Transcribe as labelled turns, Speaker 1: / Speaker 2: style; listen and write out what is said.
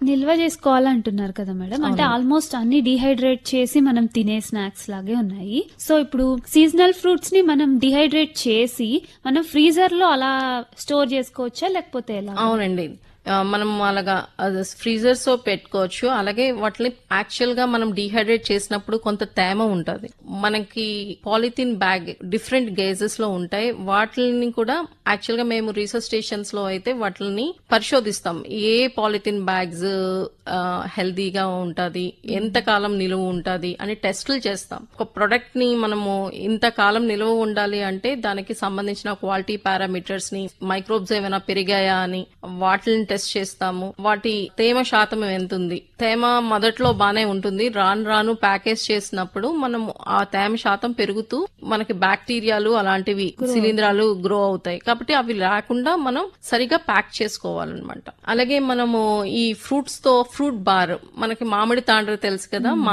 Speaker 1: నిల్వ చేసుకోవాలంటున్నారు కదా మేడం అంటే ఆల్మోస్ట్ అన్ని డిహైడ్రేట్ చేసి మనం తినే స్నాక్స్ లాగే ఉన్నాయి సో ఇప్పుడు సీజనల్ ఫ్రూట్స్ ని మనం డిహైడ్రేట్ చేసి మనం ఫ్రీజర్ లో అలా స్టోర్ చేసుకోవచ్చా లేకపోతే ఎలా
Speaker 2: అవునండి ఆ, మనం అలాగా ఫ్రీజర్స్ లో పెట్టుకోవచ్చు అలాగే వాటిని యాక్చువల్ గా మనం డిహైడ్రేట్ చేసినప్పుడు కొంత తేమ ఉంటది మనకి పాలిథిన్ బ్యాగ్ డిఫరెంట్ గేజెస్ లో ఉంటాయి వాటిని కూడా యాక్చువల్ గా మేము రీసెర్చ్ స్టేషన్స్ లో అయితే వాటిని పరిశోధిస్తాం ఏ పాలిథిన్ బ్యాగ్స్ హెల్దీగా ఉంటది ఎంత కాలం నిలువ ఉంటది అని టెస్టులు చేస్తాం ఒక ప్రొడక్ట్ ని మనము ఇంత కాలం నిలువ ఉండాలి అంటే దానికి సంబంధించిన క్వాలిటీ పారామీటర్స్ ని మైక్రోబ్స్ ఏమైనా పెరిగాయా అని వాటిని టెస్ట్ చేస్తాము వాటి తేమ శాతం ఎంత ఉంది తేమ మొదట్లో బానే ఉంటుంది రాను రాను ప్యాకేజ్ చేసినప్పుడు మనం ఆ తేమ శాతం పెరుగుతూ మనకి బ్యాక్టీరియాలు అలాంటివి శిలీంధ్రాలు గ్రో అవుతాయి కాబట్టి అవి లేకుండా మనం సరిగా ప్యాక్ చేసుకోవాలన్నమాట అలాగే మనము ఈ ఫ్రూట్స్ తో ఫ్రూట్ బార్ మనకి మామిడి తాండ్ర తెలుసు కదా